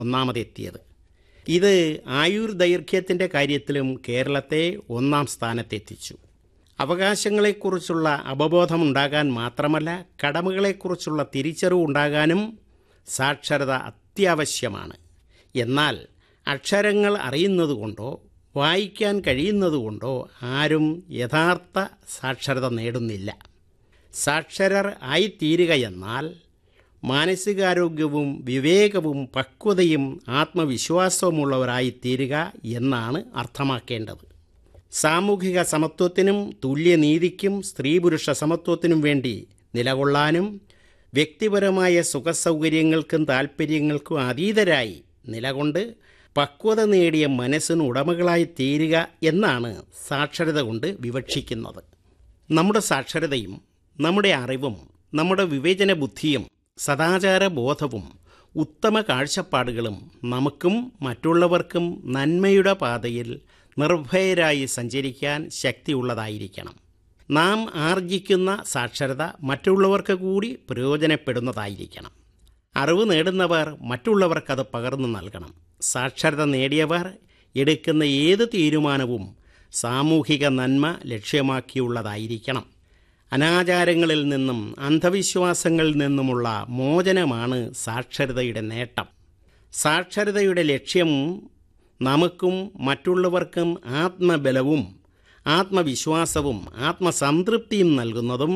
ഒന്നാമതെത്തിയത് ഇത് ആയുർദൈർഘ്യത്തിൻ്റെ കാര്യത്തിലും കേരളത്തെ ഒന്നാം സ്ഥാനത്തെത്തിച്ചു അവകാശങ്ങളെക്കുറിച്ചുള്ള അവബോധമുണ്ടാകാൻ മാത്രമല്ല കടമകളെക്കുറിച്ചുള്ള തിരിച്ചറിവുണ്ടാകാനും സാക്ഷരത അത്യാവശ്യമാണ് എന്നാൽ അക്ഷരങ്ങൾ അറിയുന്നതുകൊണ്ടോ വായിക്കാൻ കഴിയുന്നതുകൊണ്ടോ ആരും യഥാർത്ഥ സാക്ഷരത നേടുന്നില്ല സാക്ഷരർ ആയിത്തീരുക എന്നാൽ മാനസികാരോഗ്യവും വിവേകവും പക്വതയും ആത്മവിശ്വാസവുമുള്ളവരായിത്തീരുക എന്നാണ് അർത്ഥമാക്കേണ്ടത് സാമൂഹിക സമത്വത്തിനും തുല്യനീതിക്കും സ്ത്രീ പുരുഷ സമത്വത്തിനും വേണ്ടി നിലകൊള്ളാനും വ്യക്തിപരമായ സുഖസൗകര്യങ്ങൾക്കും താൽപ്പര്യങ്ങൾക്കും അതീതരായി നിലകൊണ്ട് പക്വത നേടിയ മനസ്സിന് ഉടമകളായി തീരുക എന്നാണ് സാക്ഷരത കൊണ്ട് വിവക്ഷിക്കുന്നത് നമ്മുടെ സാക്ഷരതയും നമ്മുടെ അറിവും നമ്മുടെ വിവേചന ബുദ്ധിയും സദാചാര ബോധവും ഉത്തമ കാഴ്ചപ്പാടുകളും നമുക്കും മറ്റുള്ളവർക്കും നന്മയുടെ പാതയിൽ നിർഭയരായി സഞ്ചരിക്കാൻ ശക്തിയുള്ളതായിരിക്കണം നാം ആർജിക്കുന്ന സാക്ഷരത മറ്റുള്ളവർക്ക് കൂടി പ്രയോജനപ്പെടുന്നതായിരിക്കണം അറിവ് നേടുന്നവർ മറ്റുള്ളവർക്കത് പകർന്നു നൽകണം സാക്ഷരത നേടിയവർ എടുക്കുന്ന ഏത് തീരുമാനവും സാമൂഹിക നന്മ ലക്ഷ്യമാക്കിയുള്ളതായിരിക്കണം അനാചാരങ്ങളിൽ നിന്നും അന്ധവിശ്വാസങ്ങളിൽ നിന്നുമുള്ള മോചനമാണ് സാക്ഷരതയുടെ നേട്ടം സാക്ഷരതയുടെ ലക്ഷ്യം നമുക്കും മറ്റുള്ളവർക്കും ആത്മബലവും ആത്മവിശ്വാസവും ആത്മസംതൃപ്തിയും നൽകുന്നതും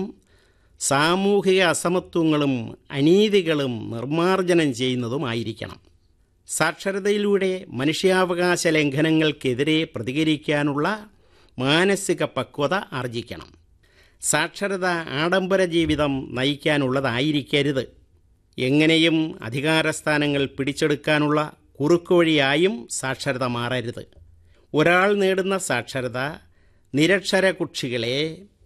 സാമൂഹിക അസമത്വങ്ങളും അനീതികളും നിർമ്മാർജ്ജനം ചെയ്യുന്നതുമായിരിക്കണം സാക്ഷരതയിലൂടെ മനുഷ്യാവകാശ ലംഘനങ്ങൾക്കെതിരെ പ്രതികരിക്കാനുള്ള മാനസിക പക്വത ആർജിക്കണം സാക്ഷരത ആഡംബര ജീവിതം നയിക്കാനുള്ളതായിരിക്കരുത് എങ്ങനെയും അധികാരസ്ഥാനങ്ങൾ പിടിച്ചെടുക്കാനുള്ള കുറുക്കുവഴിയായും സാക്ഷരത മാറരുത് ഒരാൾ നേടുന്ന സാക്ഷരത നിരക്ഷര കുക്ഷികളെ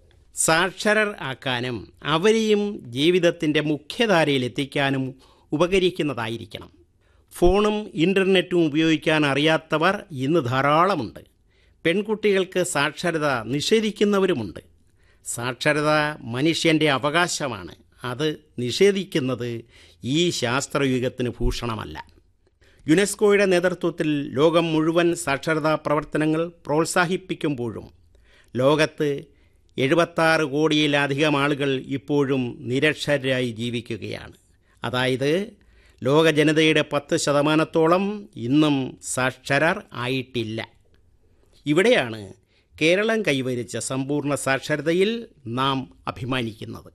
സാക്ഷരർ ആക്കാനും അവരെയും ജീവിതത്തിൻ്റെ മുഖ്യധാരയിലെത്തിക്കാനും ഉപകരിക്കുന്നതായിരിക്കണം ഫോണും ഇൻ്റർനെറ്റും ഉപയോഗിക്കാൻ അറിയാത്തവർ ഇന്ന് ധാരാളമുണ്ട് പെൺകുട്ടികൾക്ക് സാക്ഷരത നിഷേധിക്കുന്നവരുമുണ്ട് സാക്ഷരത മനുഷ്യൻ്റെ അവകാശമാണ് അത് നിഷേധിക്കുന്നത് ഈ ശാസ്ത്രയുഗത്തിന് ഭൂഷണമല്ല യുനെസ്കോയുടെ നേതൃത്വത്തിൽ ലോകം മുഴുവൻ സാക്ഷരതാ പ്രവർത്തനങ്ങൾ പ്രോത്സാഹിപ്പിക്കുമ്പോഴും ലോകത്ത് എഴുപത്താറ് കോടിയിലധികം ആളുകൾ ഇപ്പോഴും നിരക്ഷരായി ജീവിക്കുകയാണ് അതായത് ലോക ജനതയുടെ പത്ത് ശതമാനത്തോളം ഇന്നും സാക്ഷരർ ആയിട്ടില്ല ഇവിടെയാണ് കേരളം കൈവരിച്ച സമ്പൂർണ്ണ സാക്ഷരതയിൽ നാം അഭിമാനിക്കുന്നത്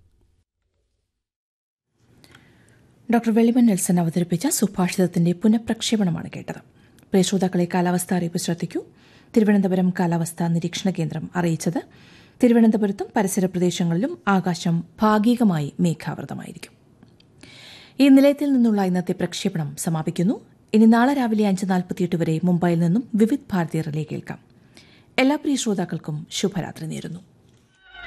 ഡോക്ടർ വെളിമൻ നെൽസൺ അവതരിപ്പിച്ച സുഭാഷിതത്തിന്റെ പുനഃപ്രക്ഷേപണമാണ് കേട്ടത് പ്രിയ ശ്രോതാക്കളെ കാലാവസ്ഥ അറിയിപ്പ് ശ്രദ്ധിക്കൂ തിരുവനന്തപുരം കാലാവസ്ഥാ നിരീക്ഷണ കേന്ദ്രം അറിയിച്ചത് തിരുവനന്തപുരത്തും പരിസര പ്രദേശങ്ങളിലും ആകാശം ഭാഗികമായി മേഘാവൃതമായിരിക്കും ഈ നിലയത്തിൽ നിന്നുള്ള ഇന്നത്തെ പ്രക്ഷേപണം സമാപിക്കുന്നു ഇനി നാളെ രാവിലെ അഞ്ച് നാൽപ്പത്തിയെട്ട് വരെ മുംബൈയിൽ നിന്നും വിവിധ് ഭാരതി റിലേ കേൾക്കാം എല്ലാ പ്രിയ ശ്രോതാക്കൾക്കും ശുഭരാത്രി നേരുന്നു